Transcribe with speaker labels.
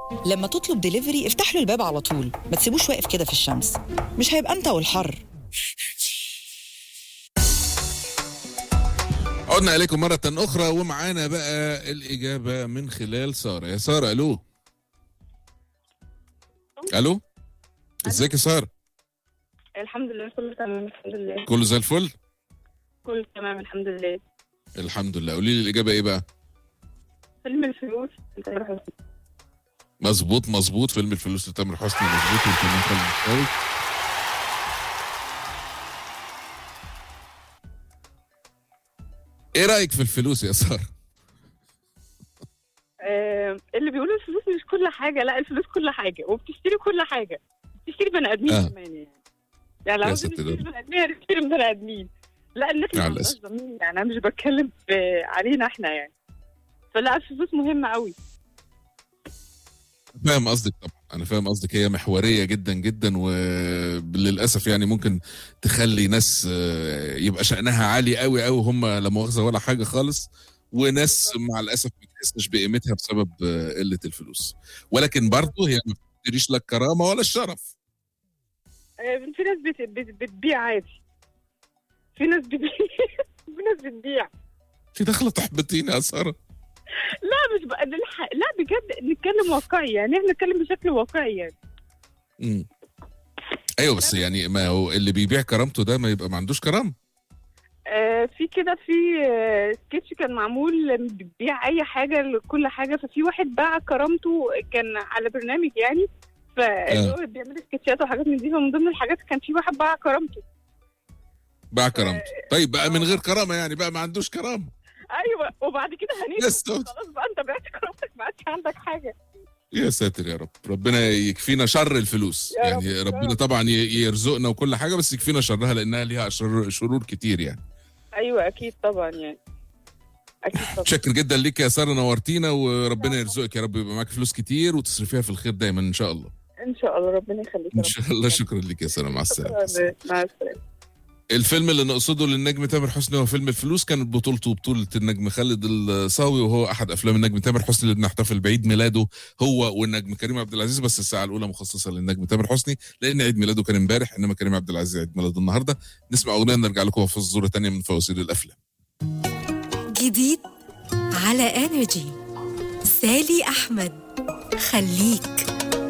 Speaker 1: لما تطلب دليفري افتح له الباب على طول ما تسيبوش واقف كده في الشمس مش هيبقى انت والحر
Speaker 2: عدنا إليكم مرة أخرى ومعانا بقى الإجابة من خلال سارة يا سارة ألو ألو ازيك يا سارة
Speaker 3: الحمد لله كله تمام الحمد لله
Speaker 2: كله زي الفل
Speaker 3: كله تمام الحمد لله
Speaker 2: الحمد لله قولي لي الإجابة إيه بقى
Speaker 3: فيلم الفلوس انت تامر حسني
Speaker 2: مظبوط مظبوط فيلم الفلوس لتامر حسني مظبوط والفنان خالد الصاوي ايه رايك في الفلوس يا ساره
Speaker 3: آه اللي بيقولوا الفلوس مش كل حاجه لا الفلوس كل حاجه وبتشتري كل حاجه بتشتري بني ادمين
Speaker 2: آه.
Speaker 3: كمان يعني يعني لو
Speaker 2: يا
Speaker 3: عاوزين
Speaker 2: ستي
Speaker 3: نشتري
Speaker 2: ده.
Speaker 3: بني ادمين هنشتري بني ادمين لا الناس اللي
Speaker 2: على
Speaker 3: ما عندهاش
Speaker 2: الأسف.
Speaker 3: ضمير يعني انا مش بتكلم في علينا احنا يعني فلا الفلوس مهمه قوي
Speaker 2: فاهم قصدك طبعا انا فاهم قصدك هي محوريه جدا جدا وللاسف يعني ممكن تخلي ناس آه، يبقى شانها عالي قوي قوي هم لا مؤاخذه ولا حاجه خالص وناس مع الاسف ما بتحسش بقيمتها بسبب آه، قله الفلوس ولكن برضه هي ما بتشتريش لا الكرامه ولا الشرف
Speaker 3: آه في ناس بت... بت... بتبيع عادي في ناس بتبيع في ناس بتبيع
Speaker 2: في دخله تحبطيني يا ساره
Speaker 3: لا مش بقى نلحق لا بجد نتكلم واقعي يعني احنا نتكلم بشكل واقعي يعني
Speaker 2: مم. ايوه بس يعني ما هو اللي بيبيع كرامته ده ما يبقى ما عندوش كرامه
Speaker 3: آه في كده في آه سكتش كان معمول بيبيع اي حاجه لكل حاجه ففي واحد باع كرامته كان على برنامج يعني فاللي هو بيعمل سكتشات وحاجات من دي فمن ضمن الحاجات كان في واحد باع كرامته
Speaker 2: باع كرامته طيب بقى من غير كرامه يعني بقى ما عندوش كرامه
Speaker 3: ايوه وبعد كده هنيت
Speaker 2: يا ساتر.
Speaker 3: خلاص بقى انت بعت كرامتك ما عادش عندك حاجه
Speaker 2: يا ساتر يا رب ربنا يكفينا شر الفلوس
Speaker 3: يا
Speaker 2: يعني
Speaker 3: رب.
Speaker 2: ربنا طبعا ي- يرزقنا وكل حاجه بس يكفينا شرها لانها ليها شر شرور كتير يعني
Speaker 3: ايوه اكيد طبعا يعني اكيد طبعا
Speaker 2: شكر جدا ليك يا ساره نورتينا وربنا يرزقك يا رب يبقى معاك فلوس كتير وتصرفيها في الخير دايما ان شاء الله
Speaker 3: ان شاء الله ربنا يخليك يا
Speaker 2: ان
Speaker 3: رب.
Speaker 2: شاء الله شكرا لك يا ساره مع السلامه
Speaker 3: شكراً. مع السلامه
Speaker 2: الفيلم اللي نقصده للنجم تامر حسني هو فيلم الفلوس كانت بطولته بطولة النجم خالد الصاوي وهو أحد أفلام النجم تامر حسني اللي بنحتفل بعيد ميلاده هو والنجم كريم عبد العزيز بس الساعة الأولى مخصصة للنجم تامر حسني لأن عيد ميلاده كان امبارح إنما كريم عبد العزيز عيد ميلاده النهاردة نسمع أغنية نرجع لكم في فزورة تانية من فوازير الأفلام
Speaker 4: جديد على انرجي سالي احمد خليك